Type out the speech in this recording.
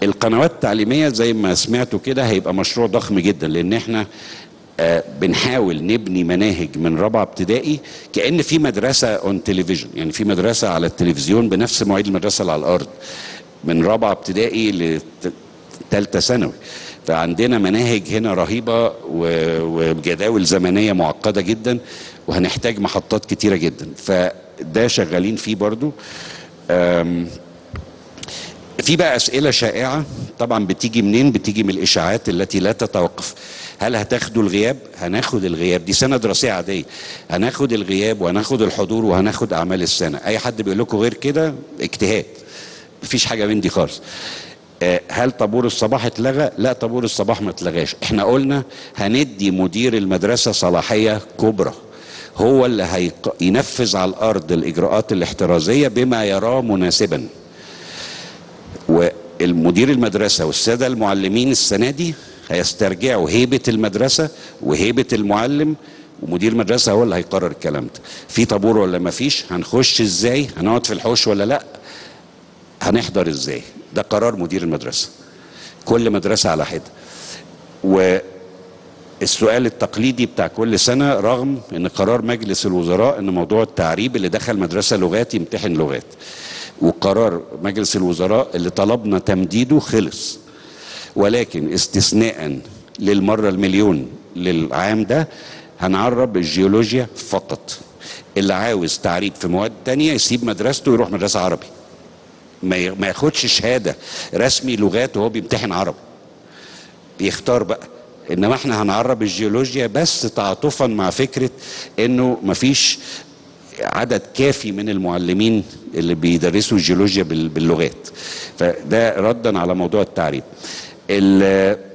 القنوات التعليميه زي ما سمعتوا كده هيبقى مشروع ضخم جدا لان احنا آه، بنحاول نبني مناهج من رابعه ابتدائي كان في مدرسه اون تلفزيون يعني في مدرسه على التلفزيون بنفس مواعيد المدرسه اللي على الارض من رابعه ابتدائي لثالثه ثانوي فعندنا مناهج هنا رهيبه و- وجداول زمنيه معقده جدا وهنحتاج محطات كتيره جدا فده شغالين فيه برضو أم، في بقى اسئله شائعه طبعا بتيجي منين بتيجي من الاشاعات التي لا تتوقف هل هتاخدوا الغياب هناخد الغياب دي سنه دراسيه عاديه هناخد الغياب وهناخد الحضور وهناخد اعمال السنه اي حد بيقول لكم غير كده اجتهاد مفيش حاجه من دي خالص آه، هل طابور الصباح اتلغى لا طابور الصباح ما اتلغاش احنا قلنا هندي مدير المدرسه صلاحيه كبرى هو اللي هيق- ينفذ على الارض الاجراءات الاحترازيه بما يراه مناسبا والمدير المدرسة والسادة المعلمين السنة دي هيسترجعوا هيبة المدرسة وهيبة المعلم ومدير المدرسة هو اللي هيقرر الكلام ده في طابور ولا ما فيش هنخش ازاي هنقعد في الحوش ولا لا هنحضر ازاي ده قرار مدير المدرسة كل مدرسة على حدة والسؤال التقليدي بتاع كل سنة رغم ان قرار مجلس الوزراء ان موضوع التعريب اللي دخل مدرسة لغات يمتحن لغات وقرار مجلس الوزراء اللي طلبنا تمديده خلص ولكن استثناء للمرة المليون للعام ده هنعرب الجيولوجيا فقط اللي عاوز تعريب في مواد تانية يسيب مدرسته ويروح مدرسة عربي ما ي- ما ياخدش شهادة رسمي لغات وهو بيمتحن عربي بيختار بقى انما احنا هنعرب الجيولوجيا بس تعاطفا مع فكره انه مفيش عدد كافي من المعلمين اللي بيدرسوا الجيولوجيا بال- باللغات فده ردا على موضوع التعريب ال-